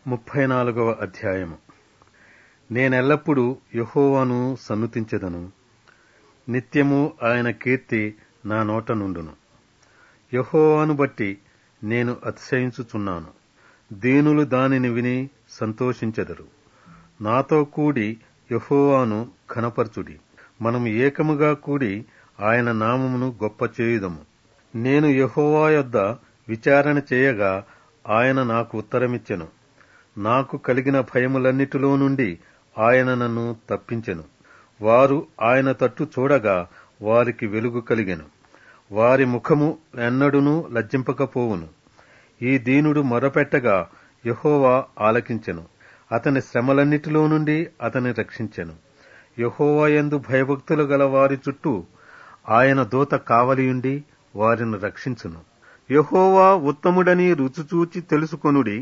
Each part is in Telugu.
ముప్పై నాలుగవ అధ్యాయము నేనెల్లప్పుడూ యెహోవాను సన్నుతించెదను నిత్యము ఆయన కీర్తి నా నోట నుండును యెహోవాను బట్టి నేను అతిశయించుచున్నాను దీనులు దానిని విని సంతోషించెదరు నాతో కూడి యెహోవాను ఘనపరచుడి మనం ఏకముగా కూడి ఆయన నామమును గొప్ప చేయుదము నేను యెహోవా యొద్ద విచారణ చేయగా ఆయన నాకు ఉత్తరమిచ్చెను నాకు కలిగిన భయములన్నిటిలో నుండి ఆయన నన్ను తప్పించెను వారు ఆయన తట్టు చూడగా వారికి వెలుగు కలిగెను వారి ముఖము ఎన్నడునూ లజ్జింపకపోవును ఈ దీనుడు మొరపెట్టగా యెహోవా ఆలకించెను అతని శ్రమలన్నిటిలో నుండి అతని రక్షించెను యెహోవా యందు భయభక్తులు గల వారి చుట్టూ ఆయన దూత కావలియుండి వారిని రక్షించును యెహోవా ఉత్తముడని రుచిచూచి తెలుసుకొనుడి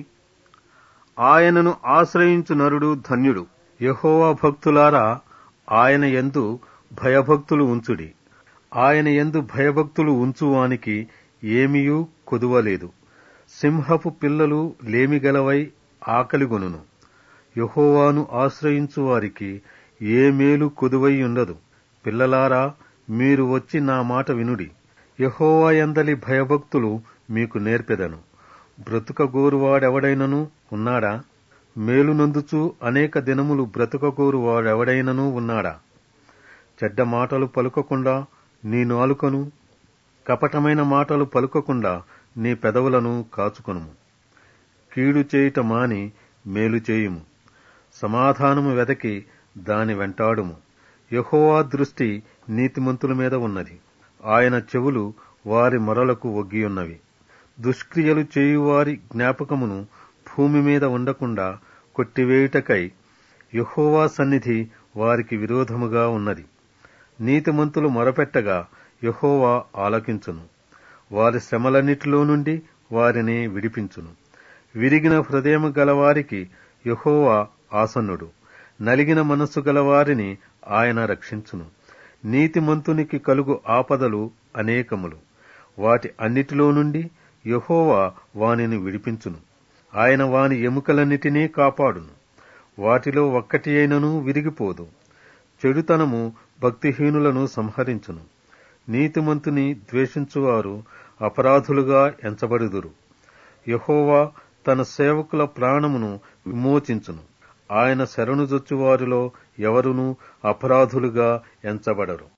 ఆయనను ఆశ్రయించు నరుడు ధన్యుడు యెహోవా భక్తులారా ఆయన యందు భయభక్తులు ఉంచుడి ఆయన యందు భయభక్తులు ఉంచువానికి ఏమియూ కొదువలేదు సింహపు పిల్లలు లేమిగలవై ఆకలిగొనును యెహోవాను ఆశ్రయించు వారికి ఏ మేలు కొదువై ఉండదు పిల్లలారా మీరు వచ్చి నా మాట వినుడి యెహోవా యందలి భయభక్తులు మీకు నేర్పెదను బ్రతుకగోరువాడెవడైనను ఉన్నాడా మేలు నందుచు అనేక దినములు బ్రతుకగోరువాడెవడైనను ఉన్నాడా చెడ్డ మాటలు పలుకకుండా నీ నాలుకను కపటమైన మాటలు పలుకకుండా నీ పెదవులను కాచుకొనుము కీడు చేయుట మాని మేలు చేయుము సమాధానము వెదకి దాని వెంటాడుము యెహోవా దృష్టి నీతిమంతుల మీద ఉన్నది ఆయన చెవులు వారి మొరలకు ఒగ్గియున్నవి దుష్క్రియలు చేయువారి జ్ఞాపకమును భూమి మీద ఉండకుండా కొట్టివేయుటకై యెహోవా సన్నిధి వారికి విరోధముగా ఉన్నది నీతిమంతులు మొరపెట్టగా యెహోవా ఆలకించును వారి శ్రమలన్నిటిలో నుండి వారిని విడిపించును విరిగిన హృదయము గలవారికి యెహోవా ఆసన్నుడు నలిగిన మనస్సు గలవారిని ఆయన రక్షించును నీతిమంతునికి కలుగు ఆపదలు అనేకములు వాటి అన్నిటిలో నుండి యెహోవా వానిని విడిపించును ఆయన వాని ఎముకలన్నిటినీ కాపాడును వాటిలో ఒక్కటి అయినను విరిగిపోదు చెడుతనము భక్తిహీనులను సంహరించును నీతిమంతుని ద్వేషించువారు అపరాధులుగా ఎంచబడుదురు యెహోవా తన సేవకుల ప్రాణమును విమోచించును ఆయన శరణుజొచ్చువారిలో ఎవరునూ అపరాధులుగా ఎంచబడరు